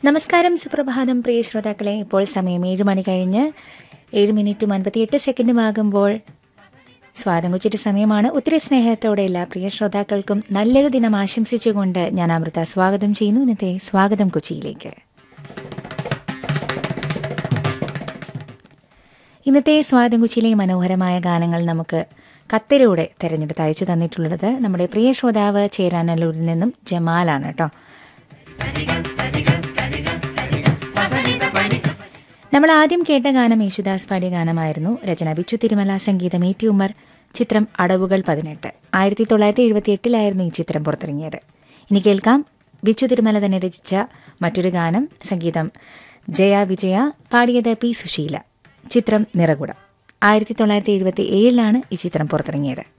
നമസ്കാരം സുപ്രഭാതം പ്രിയ ശ്രോതാക്കളെ ഇപ്പോൾ സമയം ഏഴ് മണി കഴിഞ്ഞ് ഏഴ് മിനിറ്റും അൻപത്തിയെട്ട് സെക്കൻഡും ആകുമ്പോൾ സ്വാതം കൊച്ചിട്ട് സമയമാണ് ഒത്തിരി സ്നേഹത്തോടെ എല്ലാ പ്രിയ ശ്രോതാക്കൾക്കും നല്ലൊരു ദിനം ആശംസിച്ചുകൊണ്ട് ഞാൻ അമൃത സ്വാഗതം ചെയ്യുന്നു ഇന്നത്തെ സ്വാഗതം കൊച്ചിയിലേക്ക് ഇന്നത്തെ സ്വാഗതം കൊച്ചിയിലെ മനോഹരമായ ഗാനങ്ങൾ നമുക്ക് കത്തിലൂടെ തെരഞ്ഞെടുത്ത് അയച്ചു തന്നിട്ടുള്ളത് നമ്മുടെ പ്രിയ ശ്രോതാവ് ചേരാനല്ലൂരിൽ നിന്നും ജമാലാണ് കേട്ടോ നമ്മൾ ആദ്യം കേട്ട ഗാനം യേശുദാസ് പാടിയ ഗാനമായിരുന്നു രചന ബിച്ചു തിരുമല സംഗീതം ഏറ്റി ഉമ്മർ ചിത്രം അടവുകൾ പതിനെട്ട് ആയിരത്തി തൊള്ളായിരത്തി എഴുപത്തി എട്ടിലായിരുന്നു ഈ ചിത്രം പുറത്തിറങ്ങിയത് ഇനി കേൾക്കാം ബിച്ചു തിരുമല തന്നെ രചിച്ച മറ്റൊരു ഗാനം സംഗീതം ജയ വിജയ പാടിയത് പി സുശീല ചിത്രം നിറകുടം ആയിരത്തി തൊള്ളായിരത്തി എഴുപത്തി ഏഴിലാണ് ഈ ചിത്രം പുറത്തിറങ്ങിയത്